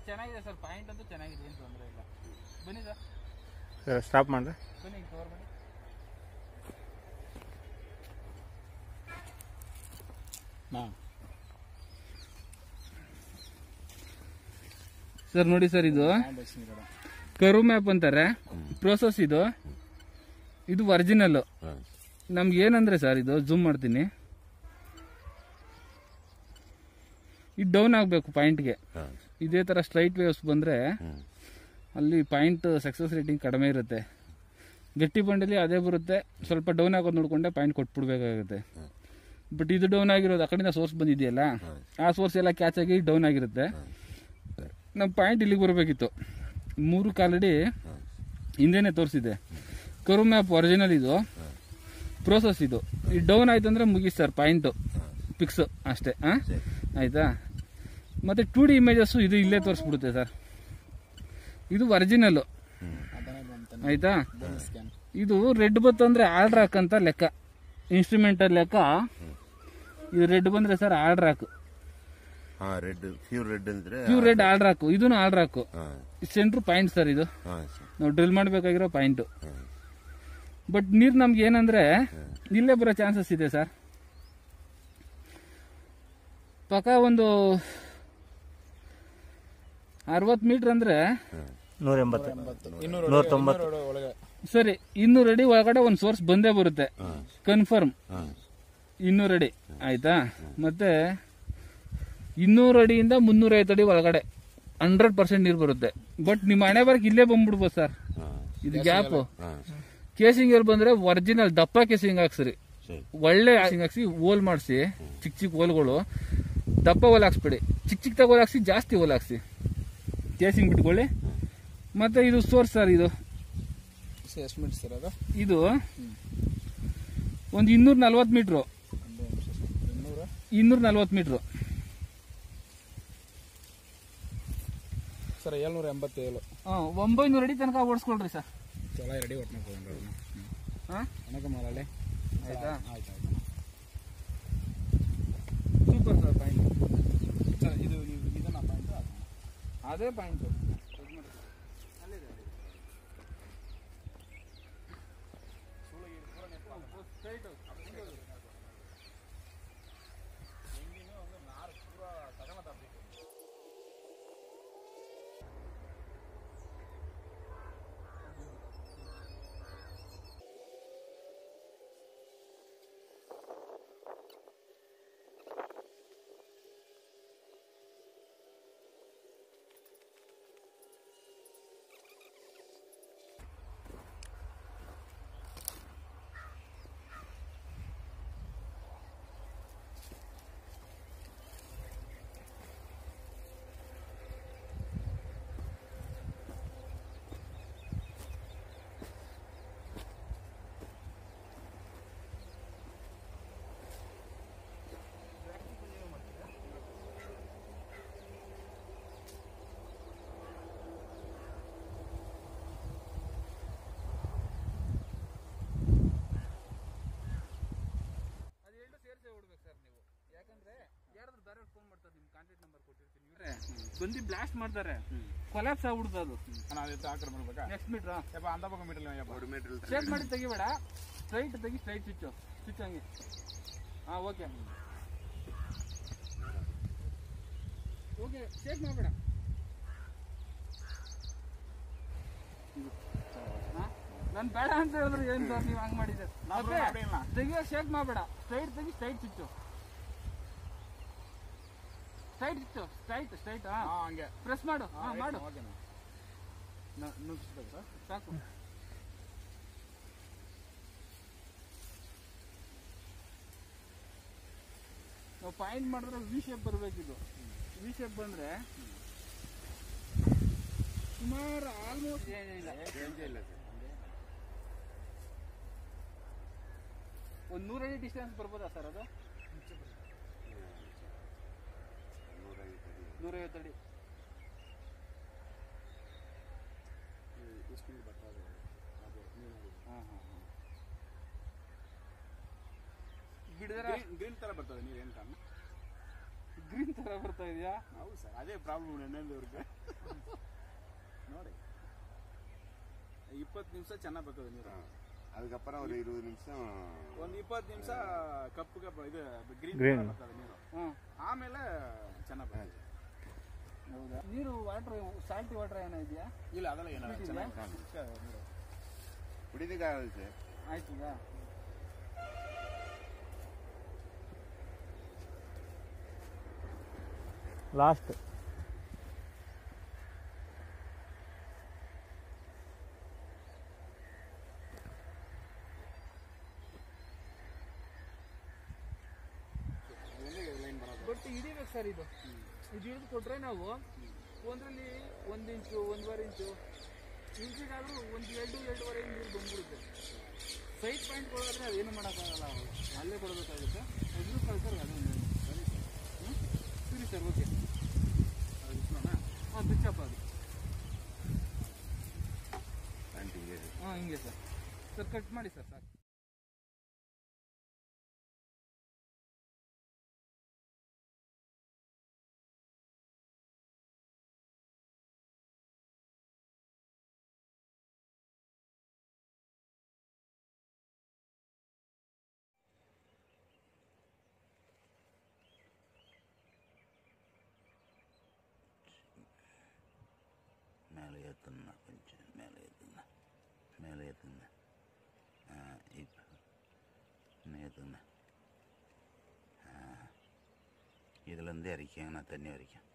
ಚೆನ್ನಾಗಿದೆ sir point ಅಂತೂ ಚೆನ್ನಾಗಿದೆ ಏನು ತೊಂದರೆ ಇಲ್ಲ ಬನ್ನಿ ಸರ್ ಸರ್ ಸ್ಟಾಪ್ ಮಾಡ್ರೆ ಬನ್ನಿ ಕವರ್ ಬನ್ನಿ ಸರ್ ನೋಡಿ ಸರ್ ಇದು ಕರು ಮ್ಯಾಪ್ ಅಂತಾರೆ ಪ್ರೋಸೆಸ್ ಇದು ಇದು ಒರಿಜಿನಲ್ ನಮ್ಗೆ ಏನಂದ್ರೆ ಸರ್ ಇದು ಜೂಮ್ ಮಾಡ್ತೀನಿ ಇದು ಡೌನ್ ಆಗಬೇಕು ಪಾಯಿಂಟ್ಗೆ ಇದೇ ಥರ ಸ್ಟ್ರೈಟ್ ವೇವ್ಸ್ ಬಂದರೆ ಅಲ್ಲಿ ಪಾಯಿಂಟ್ ಸಕ್ಸಸ್ ರೇಟಿಂಗ್ ಕಡಿಮೆ ಇರುತ್ತೆ ಗಟ್ಟಿ ಬಂಡಲ್ಲಿ ಅದೇ ಬರುತ್ತೆ ಸ್ವಲ್ಪ ಡೌನ್ ಆಗೋದು ನೋಡ್ಕೊಂಡೆ ಪಾಯಿಂಟ್ ಕೊಟ್ಬಿಡ್ಬೇಕಾಗುತ್ತೆ ಬಟ್ ಇದು ಡೌನ್ ಆಗಿರೋದು ಆ ಕಡೆಯಿಂದ ಸೋರ್ಸ್ ಬಂದಿದೆಯಲ್ಲ ಆ ಸೋರ್ಸ್ ಎಲ್ಲ ಕ್ಯಾಚ್ ಆಗಿ ಡೌನ್ ಆಗಿರುತ್ತೆ ನಮ್ಮ ಪಾಯಿಂಟ್ ಇಲ್ಲಿಗೆ ಬರಬೇಕಿತ್ತು ಮೂರು ಕಾಲಡಿ ಹಿಂದೆನೇ ತೋರಿಸಿದೆ ಕರು ಮ್ಯಾಪ್ ಒರಿಜಿನಲ್ ಇದು ಪ್ರೋಸೆಸ್ ಇದು ಈ ಡೌನ್ ಆಯ್ತು ಅಂದ್ರೆ ಮುಗೀತು ಸರ್ ಪಾಯಿಂಟು ಫಿಕ್ಸ್ ಅಷ್ಟೇ ಹಾಂ ಆಯ್ತಾ ಮತ್ತೆ ಟೂ ಡಿ ಇಮೇಜಸ್ಸು ಇದು ಇಲ್ಲೇ ತೋರಿಸ್ಬಿಡುತ್ತೆ ಸರ್ ಇದು ಒರಿಜಿನಲ್ ಆಯ್ತಾ ಇದು ರೆಡ್ ಬತ್ತು ಅಂದ್ರೆ ಆಲ್ಡ್ರಾಕ್ ಅಂತ ಲೆಕ್ಕ ಇನ್ಸ್ಟ್ರೂಮೆಂಟಲ್ ಲೆಕ್ಕ ಇದು ರೆಡ್ ಬಂದ್ರೆ ಸರ್ ಆಲ್ಡ್ರಾಕ್ ಹಾ ರೆಡ್ ಪ್ಯೂರ್ ರೆಡ್ ಅಂದ್ರೆ ಪ್ಯೂರ್ ರೆಡ್ ಆಲ್ಡ್ರಾಕ್ ಇದನ್ನು ಆಲ್ಡ್ರಾಕ್ ಹಾ ಸೆಂಟ್ರ್ ಪಾಯಿಂಟ್ ಸರ್ ಇದು ಹಾ ಸರ್ ನಾವು ಡ್ರಿಲ್ ಮಾಡಬೇಕಾಗಿರೋ ಪಾಯಿಂಟು ಬಟ್ ನೀರು ನಮ್ಗೆ ಏನಂದ್ರೆ ಇಲ್ಲೇ ಬರೋ ಚಾನ್ಸಸ್ ಇದೆ ಸರ್ ಪಕ್ಕ ಒಂದು ಅರವತ್ತು ಮೀಟರ್ ಅಂದ್ರೆ ನೂರ ಎಂಬತ್ತು ನೂರ ತೊಂಬತ್ತು ಸರಿ ಇನ್ನೂರು ಅಡಿ ಒಳಗಡೆ ಒಂದು ಸೋರ್ಸ್ ಬಂದೇ ಬರುತ್ತೆ ಕನ್ಫರ್ಮ್ ಇನ್ನೂರು ಅಡಿ ಆಯ್ತಾ ಮತ್ತೆ ಇನ್ನೂರು ಅಡಿಯಿಂದ ಮುನ್ನೂರೈವತ್ತು ಅಡಿ ಒಳಗಡೆ ಹಂಡ್ರೆಡ್ ಪರ್ಸೆಂಟ್ ನೀರು ಬರುತ್ತೆ ಬಟ್ ನಿಮ್ಮ ಹಣೆ ಬರಕ್ಕೆ ಇಲ್ಲೇ ಬಂದ್ಬಿಡ್ಬೋದು ಸರ್ ಇದು ಗ್ಯಾಪ್ ಹಾ ಕೇಸಿಂಗ್ ಅಲ್ಲಿ ಬಂದ್ರೆ ಒರಿಜಿನಲ್ ದಪ್ಪ ಕೇಸಿಂಗ್ ಹಾಕ್ಸ್ರಿ ಸರಿ ಒಳ್ಳೆ ಕೇಸಿಂಗ್ ಹಾಕ್ಸಿ ಓಲ್ ಮಾಡಿಸಿ ಚಿಕ್ಕ ಚಿಕ್ಕ ಓಲ್ಗಳು ದಪ್ಪ ಓಲ್ ಹಾಕ್ಸ್ಬೇಡಿ ಚಿಕ್ಕ ಚಿಕ್ಕದಾಗ ಓಲ್ ಹಾಕ್ಸಿ ಜಾಸ್ತಿ ಓಲ್ ಹಾಕ್ಸಿ ಕೇಸಿಂಗ್ ಬಿಟ್ಕೊಳ್ಳಿ ಮತ್ತೆ ಇದು ಸೋರ್ಸ್ ಸರ್ ಇದು ಎಷ್ಟು ಮಿನಿಟ್ಸ್ ಸರ್ ಅದು ಇದು ಒಂದು ಇನ್ನೂರ ನಲ್ವತ್ತು ಮೀಟ್ರು ಇನ್ನೂರ ಇನ್ನೂರ ನಲ್ವತ್ತು ಮೀಟ್ರು ಸರ್ ಏಳ್ನೂರ ಎಂಬತ್ತೇಳು ಒಂಬೈನೂರು ಅಡಿ ತನಕ ಓಡಿಸ್ಕೊಳ್ರಿ ಸರ್ ಚಲ ರೆಡಿ ಒಟ್ಟು ಮಾಡ್ಕೊಂಡು ಹಾಂ ಅನಕ ಮಾಡಲಿ ಆಯ್ತಾ ಆಯ್ತು ಆಯ್ತು ಸೂಪರ್ ಸರ್ ಪಾಯಿಂಟ್ ಸರ್ ಇದು ಇದು ಇದನ್ನ ಪಾಯಿಂಟ್ ಅದೇ ಪಾಯಿಂಟು ಅದೆರಡು ಸೇರಿಸೇ ಬಿಡ್ಬೇಕು ಸರ್ ನೀವು ಯಾಕಂದ್ರೆ ಯಾರಾದ್ರೂ ಬೇರೆ ಫೋನ್ ಮಾಡ್ತಾರೆ ನಿಮ್ಮ ಕಾಂಟ್ಯಾಕ್ಟ್ ನಂಬರ್ ಕೊಟ್ಟಿರ್ತೀನಿ ಇವ್ರೆ ಬಂದು ಬ್ಲಾಸ್ಟ್ ಮಾಡ್ತಾರೆ ಕೊಲಾಪ್ಸ್ ಆಗ್ಬಿಡ್ತು ಅದು ನಾನು ಅದೇ ಆ ಕಡೆ ಬರ್ಬೇಕಾ ನೆಕ್ಸ್ಟ್ ಮೀಟ್ರ್ ಯಪ್ಪ ಅಂದ ಪಕ್ಕ ಮೀಟರ್ ಯಪ್ಪ ಮೀಟರ್ ಶೇಕ್ ಮಾಡಿ ತೆಗಿಬೇಡ ಸ್ಟ್ರೈಟ್ ತೆಗಿ ಸ್ಟ್ರೈಟ್ ಸ್ವಿಚ್ ಸ್ವಿಚ್ ಹಂಗೆ ಹಾಂ ಓಕೆ ಓಕೆ ಶೇಕ್ ಮಾಡಬೇಡ ನಾನು ಬೇಡ ಅಂತ ಹೇಳಿದ್ರೆ ಏನು ಸರ್ ನೀವು ಹಂಗೆ ಮಾಡಿದ್ರೆ ನಾವು ಮಾಡಿಲ್ಲ. ತೆಗಿಯೋ ಶೇಕ್ ಮಾಡಬೇಡ ಸ್ಟ್ರೈಟ್ ತೆಗಿ straight switch straight switch straight straight ಹಾಂ ಹಾಂ ಹಂಗೆ ಪ್ರೆಸ್ ಮಾಡು ಹಾಂ ಮಾಡು ಓಕೆನಾ ನುಗ್ಗಿಸ್ಬೇಕು ಸರ್ ಸಾಕು ನಾವು ಪಾಯಿಂಟ್ ಮಾಡಿದ್ರೆ ವಿ ಶೇಪ್ ಬರಬೇಕಿದು ವಿ ಶೇಪ್ ಬಂದ್ರೆ ಸುಮಾರು ಆಲ್ಮೋಸ್ಟ್ ಏನಿಲ್ಲ ಒಂದು ನೂರಡಿ ಡಿಸ್ಟೆನ್ಸ್ ಬರ್ಬೋದಾ ಸರ್ ಅದು ನೂರೈವತ್ತು ಅಡಿ ಎಷ್ಟು ನೀರು ಬರ್ತದೆ ಅದು ನೀರು ಹಾಂ ಹಾಂ ಹಾಂ ಗಿಡದರ ಗ್ರೀನ್ ಥರ ಬರ್ತದೆ ನೀರು ಏನು ಕಾರಣ ಗ್ರೀನ್ ಥರ ಬರ್ತಾ ಇದೆಯಾ ಹೌದು ಸರ್ ಅದೇ ಪ್ರಾಬ್ಲಮ್ ನೆನ್ನೆದವ್ರಿಗೆ ನೋಡಿ ಇಪ್ಪತ್ತು ನಿಮಿಷ ಚೆನ್ನಾಗಿ ಬರ್ತದೆ ನೀರು அதுக்கப்புறம் ஒரு இருபது நிமிஷம் ಒಂದು ಇಪ್ಪತ್ತು ನಿಮಿಷ ಕಪ್ಪು ಕಪ್ಪು ಇದು ಗ್ರೀನ್ Green. ಬರ್ತದೆ ನೀರು ಹ್ಮ್ ಆಮೇಲೆ ಚೆನ್ನಾಗಿ ಬರ್ತದೆ ಹೌದಾ ನೀರು ವಾಟರ್ ಸಾಲ್ಟಿ ವಾಟರ್ ಏನೋ ಇದೆಯಾ ಇಲ್ಲ ಅದೆಲ್ಲ ಏನೋ ಇದೆಯಾ? ಚೆನ್ನಾಗಿ ನೀರು குடிதுக்காக சார் ಆಯ್ತು ಈಗ ಲಾಸ್ಟ್ ಲೈನ್ ಬರೋದು ಬಟ್ ಹಿಡಿಬೇಕು ಸರ್ ಇದು ಇದು ಹಿಡಿದು ಕೊಟ್ರೆ ನಾವು ಒಂದರಲ್ಲಿ ಒಂದು ಇಂಚು ಒಂದೂವರೆ ಇಂಚು ಇಂಚಿಗಾದ್ರೂ ಒಂದು ಎರಡು ಎರಡೂವರೆ ಇಂಚು ನೀರು ಬಂದ್ಬಿಡುತ್ತೆ ಸೈಡ್ ಪಾಯಿಂಟ್ ಕೊಡೋದ್ರೆ ಅದೇನು ಮಾಡೋಕ್ಕಾಗಲ್ಲ ಅವರು ಅಲ್ಲೇ ಕೊಡಬೇಕಾಗುತ್ತೆ ಎದುರು ಕಳ್ಸೋರು ಅದು ಸರಿ ಸರ್ ಹ್ಞೂ ಸರಿ ಸರ್ ಓಕೆ ಅದು ಇಷ್ಟನಾ? ಹಾಂ ಬಿಚ್ಚಪ್ಪ ಅದು ஆன்ட்டி ಹಾಂ ಹಿಂಗೆ ಸರ್ ಸರ್ ಕಟ್ ಮಾಡಿ ಸರ್ ಸಾಕು மேலே ஏற்றுங்கண்ணா கொஞ்சம் மேலே ஏற்றுங்கண்ணா மேலே ஏற்றுங்கண்ணா ஆ இப்போ இன்னும் ஏற்றுங்கண்ணா ஆ இதுலேருந்து இறக்கிங்கண்ணா தண்ணி வரைக்கும்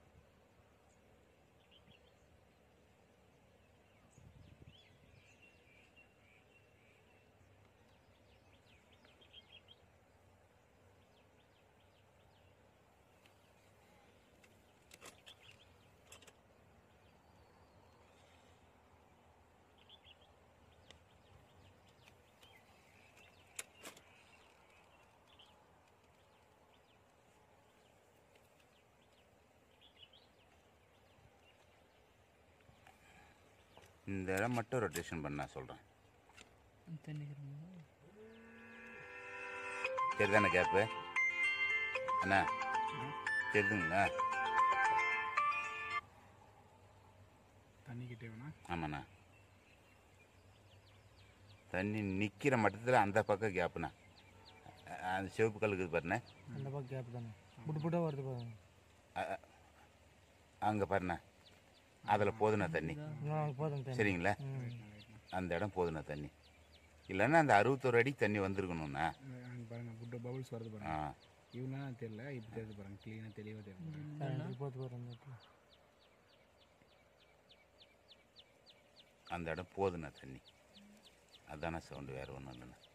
இந்த இடம் மட்டும் ரொட்டேஷன் பண்ண சொல்கிறேன் சரிதானே கேப்பு அண்ணா தெரியுதுங்களா தண்ணி கிட்டே வேணா ஆமாண்ணா தண்ணி நிற்கிற மட்டத்தில் அந்த பக்கம் கேப்புண்ணா அ- அந்த சிவப்பு கல்லுக்கு பாருண்ணே அந்த பக்கம் கேப் தானே புட்டு புட்டா வருது பாருங்க அங்கே பாருண்ணா அதில் போதுண்ணா தண்ணி போதும் தண்ணி சரிங்களா அந்த இடம் போதுண்ணா தண்ணி இல்லைன்னா அந்த அறுபத்தோரு அடிக்கு தண்ணி வந்திருக்கணும்ண்ணா அங்கே பாருங்க புட்டு பபுள்ஸ் வருது பாருங்க ஆ இவனா தெரியல இப்போ தெரியுது பாருங்க க்ளீனாக தெளிவாக தெரியுது போது பாருங்க அந்த இடம் போதுண்ணா தண்ணி அதானே சவுண்டு வேறு ஒன்றும் இல்லைண்ணா